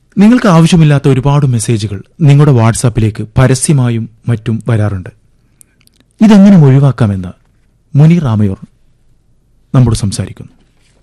നിങ്ങൾക്ക് ആവശ്യമില്ലാത്ത ഒരുപാട് മെസ്സേജുകൾ നിങ്ങളുടെ വാട്സാപ്പിലേക്ക് പരസ്യമായും മറ്റും വരാറുണ്ട് ഇതെങ്ങനെ ഒഴിവാക്കാമെന്ന് മുനി റാമയോർ നമ്മോട് സംസാരിക്കുന്നു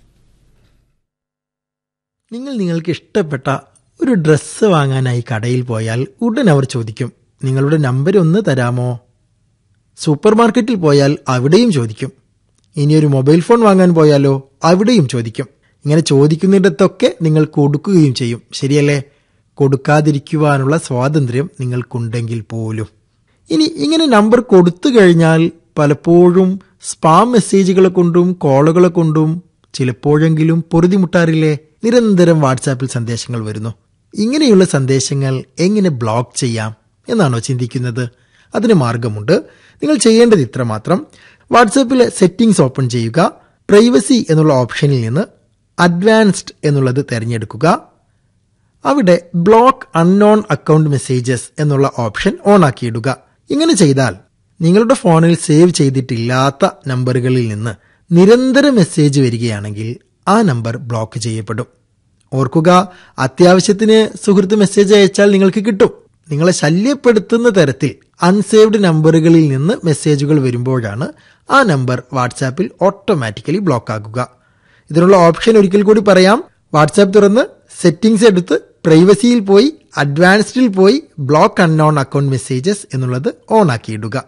നിങ്ങൾ നിങ്ങൾക്ക് ഇഷ്ടപ്പെട്ട ഒരു ഡ്രസ്സ് വാങ്ങാനായി കടയിൽ പോയാൽ ഉടൻ അവർ ചോദിക്കും നിങ്ങളുടെ നമ്പർ ഒന്ന് തരാമോ സൂപ്പർ മാർക്കറ്റിൽ പോയാൽ അവിടെയും ചോദിക്കും ഇനി ഒരു മൊബൈൽ ഫോൺ വാങ്ങാൻ പോയാലോ അവിടെയും ചോദിക്കും ഇങ്ങനെ ചോദിക്കുന്നിടത്തൊക്കെ നിങ്ങൾ കൊടുക്കുകയും ചെയ്യും ശരിയല്ലേ കൊടുക്കാതിരിക്കുവാനുള്ള സ്വാതന്ത്ര്യം നിങ്ങൾക്കുണ്ടെങ്കിൽ പോലും ഇനി ഇങ്ങനെ നമ്പർ കൊടുത്തു കഴിഞ്ഞാൽ പലപ്പോഴും സ്പാം മെസ്സേജുകളെ കൊണ്ടും കോളുകളെ കൊണ്ടും ചിലപ്പോഴെങ്കിലും പൊറുതിമുട്ടാറില്ലേ നിരന്തരം വാട്സാപ്പിൽ സന്ദേശങ്ങൾ വരുന്നു ഇങ്ങനെയുള്ള സന്ദേശങ്ങൾ എങ്ങനെ ബ്ലോക്ക് ചെയ്യാം എന്നാണോ ചിന്തിക്കുന്നത് അതിന് മാർഗമുണ്ട് നിങ്ങൾ ചെയ്യേണ്ടത് ഇത്രമാത്രം വാട്സാപ്പിലെ സെറ്റിംഗ്സ് ഓപ്പൺ ചെയ്യുക പ്രൈവസി എന്നുള്ള ഓപ്ഷനിൽ നിന്ന് അഡ്വാൻസ്ഡ് എന്നുള്ളത് തിരഞ്ഞെടുക്കുക അവിടെ ബ്ലോക്ക് അൺനോൺ അക്കൗണ്ട് മെസ്സേജസ് എന്നുള്ള ഓപ്ഷൻ ഓൺ ആക്കിയിടുക ഇങ്ങനെ ചെയ്താൽ നിങ്ങളുടെ ഫോണിൽ സേവ് ചെയ്തിട്ടില്ലാത്ത നമ്പറുകളിൽ നിന്ന് നിരന്തര മെസ്സേജ് വരികയാണെങ്കിൽ ആ നമ്പർ ബ്ലോക്ക് ചെയ്യപ്പെടും ഓർക്കുക അത്യാവശ്യത്തിന് സുഹൃത്ത് മെസ്സേജ് അയച്ചാൽ നിങ്ങൾക്ക് കിട്ടും നിങ്ങളെ ശല്യപ്പെടുത്തുന്ന തരത്തിൽ അൺസേവ്ഡ് നമ്പറുകളിൽ നിന്ന് മെസ്സേജുകൾ വരുമ്പോഴാണ് ആ നമ്പർ വാട്സാപ്പിൽ ഓട്ടോമാറ്റിക്കലി ബ്ലോക്ക് ആകുക ഇതിനുള്ള ഓപ്ഷൻ ഒരിക്കൽ കൂടി പറയാം വാട്സാപ്പ് തുറന്ന് സെറ്റിംഗ്സ് എടുത്ത് പ്രൈവസിയിൽ പോയി അഡ്വാൻസ്ഡിൽ പോയി ബ്ലോക്ക് അൺനോൺ അക്കൗണ്ട് മെസ്സേജസ് എന്നുള്ളത് ഓൺ ആക്കിയിടുക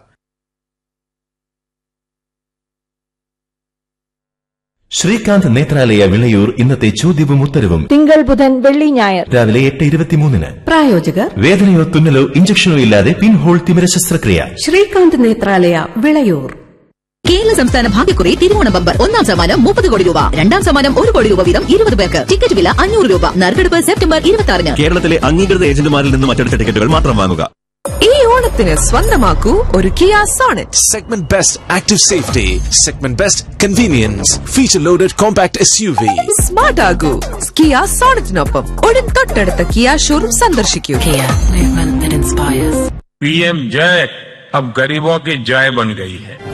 ശ്രീകാന്ത് നേത്രാലയ വിളയൂർ ഇന്നത്തെ ചോദ്യവും ഉത്തരവും തിങ്കൾ ബുധൻ വെള്ളി ഞായർ രാവിലെ എട്ട് ഇരുപത്തിമൂന്നിന് പ്രായോജകർ വേദനയോ തുന്നലോ ഇഞ്ചക്ഷനോ ഇല്ലാതെ പിൻഹോൾ തിമിര ശസ്ത്രക്രിയ ശ്രീകാന്ത് നേത്രാലയ വിളയൂർ കേരള സംസ്ഥാന ഭാഗ്യക്കുറി തിരുവോണ ബമ്പർ ഒന്നാം സമ്മാനം മുപ്പത് കോടി രൂപ രണ്ടാം സമ്മാനം ഒരു കോടി രൂപ വീതം ഇരുപത് പേർക്ക് ടിക്കറ്റ് വില അഞ്ഞൂറ് രൂപ നറുക്കെടുപ്പ് സെപ്റ്റംബർ ഇരുപത്തി ആറിന് കേരളത്തിലെ അംഗീകൃത ഏജന്റുമാരിൽ നിന്നും മറ്റെടുത്ത ടിക്കറ്റുകൾ മാത്രം വാങ്ങുക ഈ ഓണത്തിന് സ്വന്തമാക്കൂ ഒരു Kia Sonet Segment Best Active Safety, Segment Best Convenience, Feature Loaded Compact SUV. Smart ആകൂ കിയ സോണറ്റിനൊപ്പം ഉടൻ തൊട്ടടുത്ത കിയ ഷോറൂം സന്ദർശിക്കൂ पीएम जय अब गरीबों की जय बन गई है